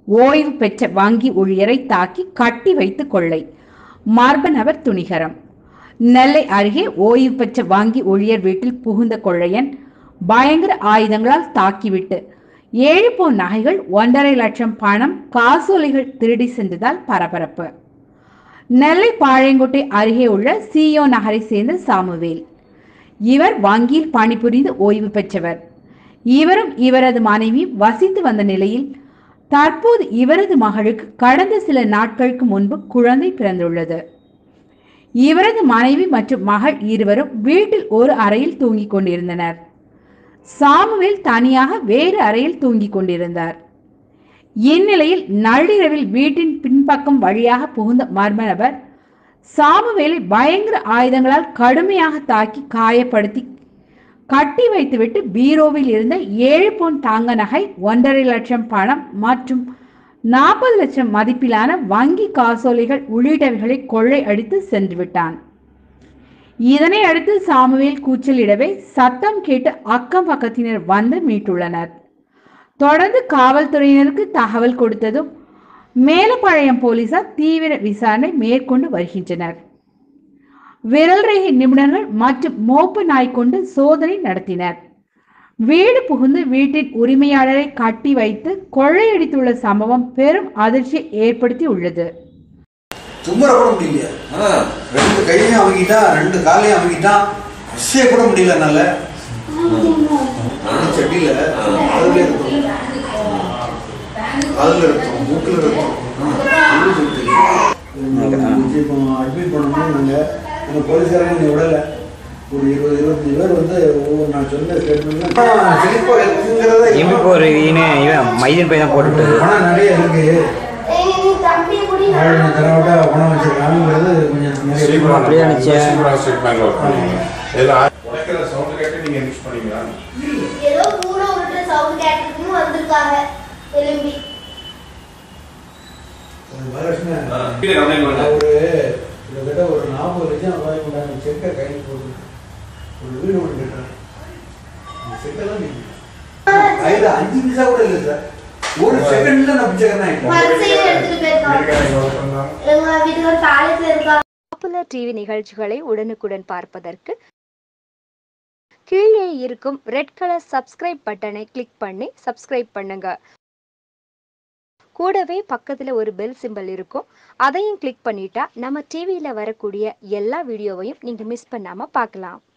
ஓய்வு பெற்ற வங்கி ஊழியரை தாக்கி கட்டி வைத்து கொள்ளை மர்ம நபர் துணிகரம் நெல்லை அருகே ஓய்வு பெற்ற வங்கி ஊழியர் வீட்டில் புகுந்த கொள்ளையன் பயங்கர ஆயுதங்களால் தாக்கிவிட்டு ஏழு பவுன் நகைகள் ஒன்றரை லட்சம் பணம் காசோலைகள் திருடி சென்றதால் பரபரப்பு நெல்லை பாளையங்கோட்டை அருகே உள்ள சியோ நகரை சேர்ந்த சாமுவேல் இவர் வங்கியில் பணிபுரிந்து ஓய்வு பெற்றவர் இவரும் இவரது மனைவி வசித்து வந்த நிலையில் தற்போது இவரது மகளுக்கு கடந்த சில நாட்களுக்கு முன்பு குழந்தை பிறந்துள்ளது இவரது மனைவி மற்றும் மகள் இருவரும் வீட்டில் ஒரு அறையில் தூங்கிக் கொண்டிருந்தனர் சாமுவேல் தனியாக வேறு அறையில் தூங்கிக் கொண்டிருந்தார் இந்நிலையில் நள்ளிரவில் வீட்டின் பின்பக்கம் வழியாக புகுந்த மர்ம நபர் சாமுவேலை பயங்கர ஆயுதங்களால் கடுமையாக தாக்கி காயப்படுத்தி கட்டி வைத்துவிட்டு பீரோவில் இருந்த ஏழு பவுன் தாங்க நகை ஒன்றரை லட்சம் பணம் மற்றும் நாற்பது லட்சம் மதிப்பிலான வங்கி காசோலைகள் உள்ளிட்டவைகளை கொள்ளை அடித்து சென்று விட்டான் இதனை அடுத்து சாமுவேல் கூச்சலிடவே சத்தம் கேட்டு அக்கம் பக்கத்தினர் வந்து மீட்டுள்ளனர் தொடர்ந்து காவல்துறையினருக்கு தகவல் கொடுத்ததும் மேலப்பாளையம் போலீசார் தீவிர விசாரணை மேற்கொண்டு வருகின்றனர் விரல் ரேகை நிபுணர்கள் மற்றும் மோப்ப நாய் கொண்டு சோதனை நடத்தினர் வீடு புகுந்து வீட்டின் உரிமையாளரை கட்டி வைத்து கொள்ளையடித்துள்ள சம்பவம் பெரும் அதிர்ச்சியை ஏற்படுத்தி உள்ளது தும்புற கூட முடியலையா ஆ, ரெண்டு கையையும் அவங்கிட்டான் ரெண்டு காலையும் அவங்கிட்டான் அசைய கூட முடியல என்னால நானும் செடியில அதுல இருக்கும் அதுல இருக்கும் மூக்குல இருக்கும் இப்போ அட்மிட் பண்ணணும் நாங்கள் அந்த போலீஸ்காரங்க நீ விடலை ஒரு இருபது இருபத்தஞ்சு பேர் வந்து ஒவ்வொரு நான் சொன்ன ஸ்டேட்மெண்ட்லாம் சிலிப்போ இருக்குங்கிறத இவன் இப்போ ஒரு இவன் இவன் மைதன் பை தான் போட்டுட்டு பணம் நிறைய இருக்கு தம்பி குடி ஆளுநர் தரவிட்டா பணம் வச்சிருக்காங்கிறது கொஞ்சம் நிறைய அப்படியே நினைச்சேன் உடைக்கிற சவுண்ட் கேட்டு நீங்க மிக்ஸ் பண்ணீங்களா ஏதோ பூனை விட்டு சவுண்ட் கேட்டுக்குன்னு வந்திருக்காங்க எலும்பி மகாலட்சுமி கீழே கம்ப்ளைண்ட் பண்ணல ஒரு கிட்டத்தட்ட ஒரு நாற்பது லட்சம் ரூபாய் கொண்டாங்க செக்கை கையில் போட்டு ஒரு வீடு ஒன்று கட்டுறாங்க அந்த செக்கெல்லாம் நீங்க கையில் அஞ்சு பைசா கூட இல்லை சார் ஒரு செகண்ட்ல நான் பிச்சைக்காரன் ஆயிட்டேன் பரிசையும் எடுத்துட்டு போயிருக்காங்க எங்க வீட்டுக்கு காலேஜ்ல இருக்கா பாப்புலர் டிவி நிகழ்ச்சிகளை உடனுக்குடன் பார்ப்பதற்கு கீழே இருக்கும் ரெட் கலர் சப்ஸ்கிரைப் பட்டனை கிளிக் பண்ணி சப்ஸ்கிரைப் பண்ணுங்க கூடவே பக்கத்துல ஒரு பெல் சிம்பல் இருக்கும் அதையும் கிளிக் பண்ணிட்டா நம்ம டிவியில வரக்கூடிய எல்லா வீடியோவையும் நீங்க மிஸ் பண்ணாம பார்க்கலாம்